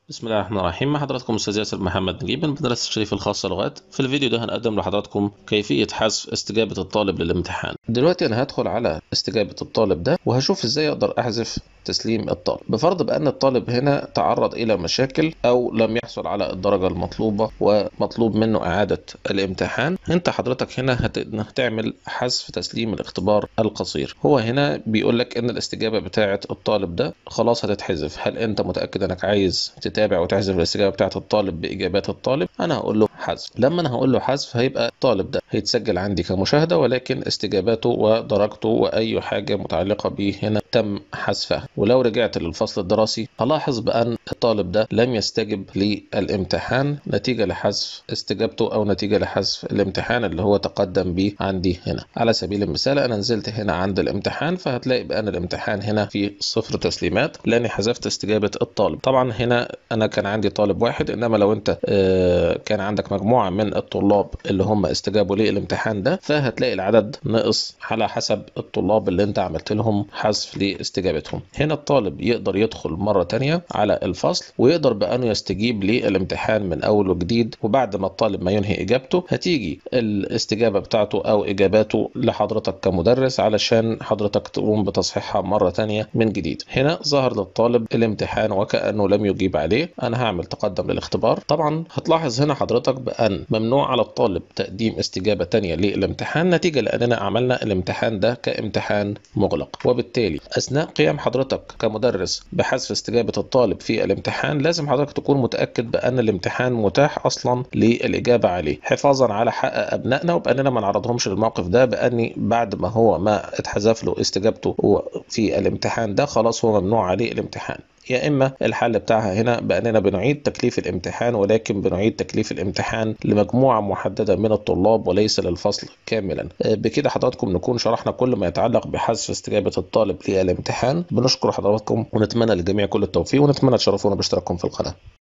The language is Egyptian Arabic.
بسم الله الرحمن الرحيم مع حضراتكم استاذ ياسر محمد نجيب من مدرسه الشريف الخاصه لغات في الفيديو ده هنقدم لحضراتكم كيفيه حذف استجابه الطالب للامتحان دلوقتي انا هدخل على استجابه الطالب ده وهشوف ازاي اقدر احذف تسليم الطالب بفرض بان الطالب هنا تعرض الى مشاكل او لم يحصل على الدرجه المطلوبه ومطلوب منه اعاده الامتحان انت حضرتك هنا هتعمل حذف تسليم الاختبار القصير هو هنا بيقول لك ان الاستجابه بتاعه الطالب ده خلاص هتتحذف هل انت متاكد انك عايز تتابع وتحذف الاستجابه بتاعه الطالب باجابات الطالب انا هقول له حذف لما انا هقول له حذف هيبقى الطالب ده هيتسجل عندي كمشاهده ولكن استجاباته ودرجته واي حاجه متعلقه به هنا تم حذفها ولو رجعت للفصل الدراسي هلاحظ بان الطالب ده لم يستجب للامتحان نتيجه لحذف استجابته او نتيجه لحذف الامتحان اللي هو تقدم به عندي هنا على سبيل المثال انا نزلت هنا عند الامتحان فهتلاقي بان الامتحان هنا في صفر تسليمات لاني حذفت استجابه الطالب طبعا هنا انا كان عندي طالب واحد انما لو انت كان عندك مجموعه من الطلاب اللي هم استجابوا للامتحان ده فهتلاقي العدد نقص على حسب الطلاب اللي انت عملت لهم حذف لاستجابتهم هنا الطالب يقدر يدخل مره تانية على الفصل ويقدر بانه يستجيب للامتحان من اول وجديد وبعد ما الطالب ما ينهي اجابته هتيجي الاستجابه بتاعته او اجاباته لحضرتك كمدرس علشان حضرتك تقوم بتصحيحها مره تانية من جديد هنا ظهر للطالب الامتحان وكانه لم يجيب عليه انا هعمل تقدم للاختبار طبعا هتلاحظ هنا حضرتك بان ممنوع على الطالب تقديم استجابه تانية للامتحان نتيجه لاننا عملنا الامتحان ده كامتحان مغلق وبالتالي اثناء قيام حضرتك كمدرس بحذف استجابه الطالب في الامتحان لازم حضرتك تكون متاكد بان الامتحان متاح اصلا للاجابه عليه حفاظا على حق ابنائنا وباننا ما نعرضهمش للموقف ده باني بعد ما هو ما اتحذف له استجابته في الامتحان ده خلاص هو ممنوع عليه الامتحان يا اما الحل بتاعها هنا باننا بنعيد تكليف الامتحان ولكن بنعيد تكليف الامتحان لمجموعه محدده من الطلاب وليس للفصل كاملا بكده حضراتكم نكون شرحنا كل ما يتعلق بحذف استجابه الطالب للامتحان بنشكر حضراتكم ونتمنى للجميع كل التوفيق ونتمنى تشرفونا باشتراككم في القناه